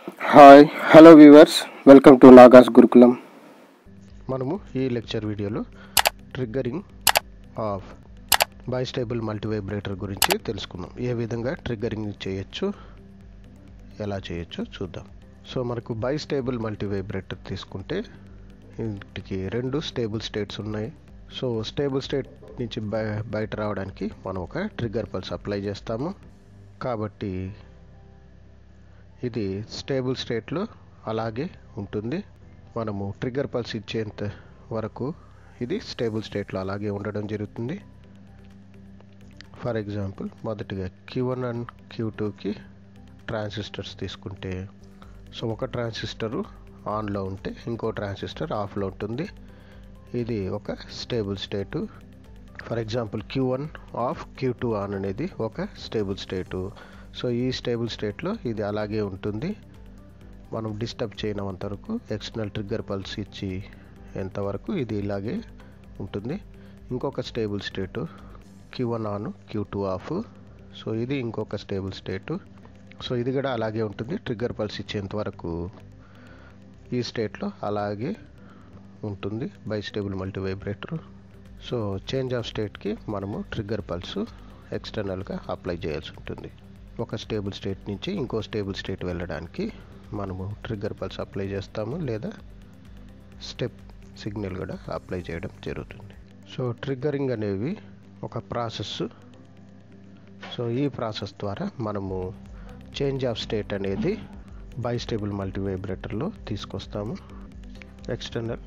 hi hello viewers welcome to Naga's Gurukulam మనము ఈ lecture వీడియోలో ట్రిగ్గరింగ్ ఆఫ్ బైస్టేబుల్ మల్టీవైబ్రేటర్ గురించి తెలుసుకుందాం ఏ విధంగా ట్రిగ్గరింగ్ చేయొచ్చు ఎలా చేయొచ్చో చూద్దాం సో మనకు బైస్టేబుల్ మల్టీవైబ్రేటర్ తీసుకుంటే వీటికి రెండు స్టేబుల్ స్టేట్స్ ఉన్నాయి సో స్టేబుల్ స్టేట్ నుంచి బయ బయట రావడానికి మనం ఒక ట్రిగ్గర్ పల్స్ అప్లై చేస్తాము కాబట్టి ఇది స్టేబుల్ స్టేట్లో అలాగే ఉంటుంది మనము ట్రిగ్గర్ పల్స్ ఇచ్చేంత వరకు ఇది స్టేబుల్ స్టేట్లో అలాగే ఉండడం జరుగుతుంది ఫర్ ఎగ్జాంపుల్ మొదటిగా క్యూ వన్ అండ్ క్యూ టూకి ట్రాన్సిస్టర్స్ తీసుకుంటే సో ఒక ట్రాన్సిస్టరు ఆన్లో ఉంటే ఇంకో ట్రాన్సిస్టర్ ఆఫ్లో ఉంటుంది ఇది ఒక stable state for example Q one off Q two on అనేది ఒక స్టేబుల్ స్టేటు సో ఈ స్టేబుల్ స్టేట్లో ఇది అలాగే ఉంటుంది మనం డిస్టర్బ్ చేయనంత వరకు ఎక్స్టర్నల్ ట్రిగ్గర్ పల్స్ ఇచ్చి ఎంతవరకు ఇది ఇలాగే ఉంటుంది ఇంకొక stable state Q one on Q two off so ఇది ఇంకొక స్టేబుల్ స్టేటు సో ఇది కూడా అలాగే ఉంటుంది ట్రిగ్గర్ పల్స్ ఇచ్చేంత వరకు ఈ స్టేట్లో అలాగే ఉంటుంది bistable multivibrator so change of స్టేట్కి మనము ట్రిగ్గర్ పల్స్ ఎక్స్టర్నల్గా అప్లై చేయాల్సి ఉంటుంది ఒక స్టేబుల్ స్టేట్ నుంచి ఇంకో స్టేబుల్ స్టేట్ వెళ్ళడానికి మనము ట్రిగ్గర్ పల్స్ అప్లై చేస్తాము లేదా స్టెప్ సిగ్నల్ కూడా అప్లై చేయడం జరుగుతుంది సో ట్రిగ్గరింగ్ అనేవి ఒక ప్రాసెస్ సో ఈ ప్రాసెస్ ద్వారా మనము చేంజ్ ఆఫ్ స్టేట్ అనేది బై స్టేబుల్ మల్టీ వైబ్రేటర్లో తీసుకొస్తాము ఎక్స్టర్నల్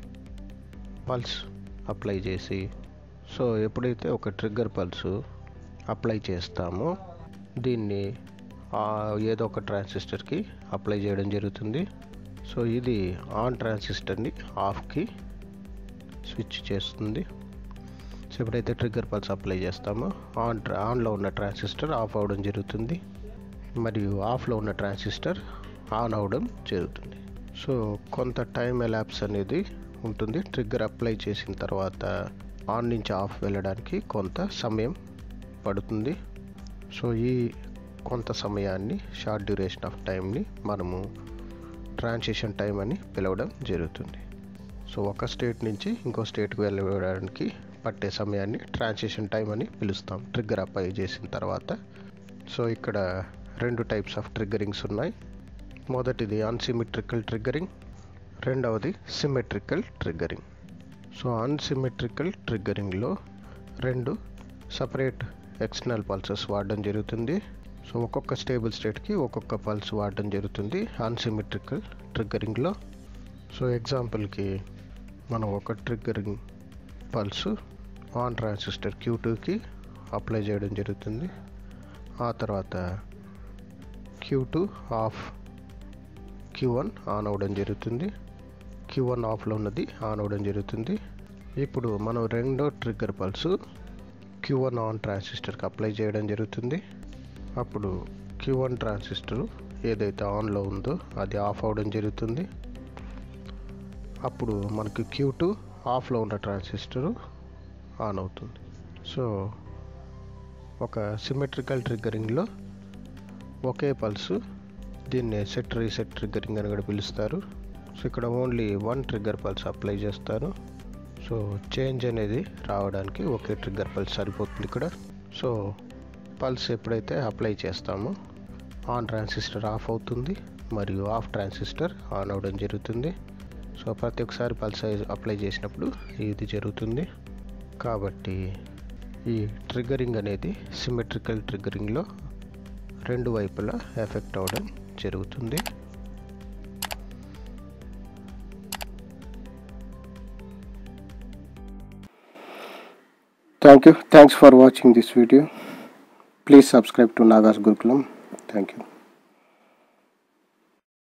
పల్స్ అప్లై చేసి సో ఎప్పుడైతే ఒక ట్రిగ్గర్ పల్స్ అప్లై చేస్తామో దీన్ని ఏదో ఒక ట్రాన్సిస్టర్కి అప్లై చేయడం జరుగుతుంది సో ఇది ఆన్ ట్రాన్సిస్టర్ని ఆఫ్కి స్విచ్ చేస్తుంది సో ఎప్పుడైతే ట్రిగ్గర్ పల్స్ అప్లై చేస్తామో ఆన్ ఆన్లో ఉన్న ట్రాన్సిస్టర్ ఆఫ్ అవ్వడం జరుగుతుంది మరియు ఆఫ్లో ఉన్న ట్రాన్సిస్టర్ ఆన్ అవ్వడం జరుగుతుంది సో కొంత టైం ఎలాప్స్ అనేది ఉంటుంది ట్రిగ్గర్ అప్లై చేసిన తర్వాత ఆన్ నుంచి ఆఫ్ వెళ్ళడానికి కొంత సమయం పడుతుంది సో ఈ కొంత సమయాన్ని షార్ట్ డ్యూరేషన్ ఆఫ్ టైంని మనము ట్రాన్సిషన్ టైం అని పిలవడం జరుగుతుంది సో ఒక స్టేట్ నుంచి ఇంకో స్టేట్కి వెళ్ళడానికి పట్టే సమయాన్ని ట్రాన్సిషన్ టైం అని పిలుస్తాం ట్రిగ్గర్ అప్లై చేసిన తర్వాత సో ఇక్కడ రెండు టైప్స్ ఆఫ్ ట్రిగ్గరింగ్స్ ఉన్నాయి మొదటిది అన్సిమెట్రికల్ ట్రిగ్గరింగ్ రెండవది సిమెట్రికల్ ట్రిగ్గరింగ్ సో అన్సిమెట్రికల్ ట్రిగ్గరింగ్లో రెండు సపరేట్ ఎక్స్టర్నల్ పల్సెస్ వాడడం జరుగుతుంది సో ఒక్కొక్క స్టేబుల్ స్టేట్కి ఒక్కొక్క పల్స్ వాడడం జరుగుతుంది అన్సిమెట్రికల్ ట్రిగ్గరింగ్లో సో ఎగ్జాంపుల్కి మనం ఒక triggering pulse on transistor Q టూకి అప్లై చేయడం జరుగుతుంది ఆ తర్వాత Q two off Q one on అవ్వడం జరుగుతుంది క్యూ వన్ ఆఫ్లో ఉన్నది ఆన్ అవ్వడం జరుగుతుంది ఇప్పుడు మనం రెండో trigger pulse Q one on ట్రాన్సిస్టర్కి అప్లై చేయడం జరుగుతుంది అప్పుడు క్యూ వన్ ట్రాన్సిస్టర్ ఏదైతే ఆన్లో ఉందో అది ఆఫ్ అవ్వడం జరుగుతుంది అప్పుడు మనకు క్యూ టూ ఆఫ్లో ఉన్న ట్రాన్సిస్టర్ ఆన్ అవుతుంది సో ఒక సిమెట్రికల్ ట్రిగ్గరింగ్లో ఒకే పల్స్ దీన్ని సెట్ రీసెట్ ట్రిగ్గరింగ్ అని కూడా పిలుస్తారు సో ఇక్కడ only one trigger pulse apply చేస్తారు సో చేంజ్ అనేది రావడానికి ఒకే ట్రిగ్గర్ పల్స్ సరిపోతుంది ఇక్కడ సో పల్స్ ఎప్పుడైతే అప్లై చేస్తామో ఆన్ ట్రాన్సిస్టర్ ఆఫ్ అవుతుంది మరియు ఆఫ్ ట్రాన్సిస్టర్ ఆన్ అవ్వడం జరుగుతుంది సో ప్రతి ఒక్కసారి పల్స్ అప్లై చేసినప్పుడు ఇది జరుగుతుంది కాబట్టి ఈ ట్రిగ్గరింగ్ అనేది సిమెట్రికల్ ట్రిగ్గరింగ్లో రెండు వైపులా ఎఫెక్ట్ అవ్వడం జరుగుతుంది thank you thanks for watching this video please subscribe to Naga's Gurukulam thank you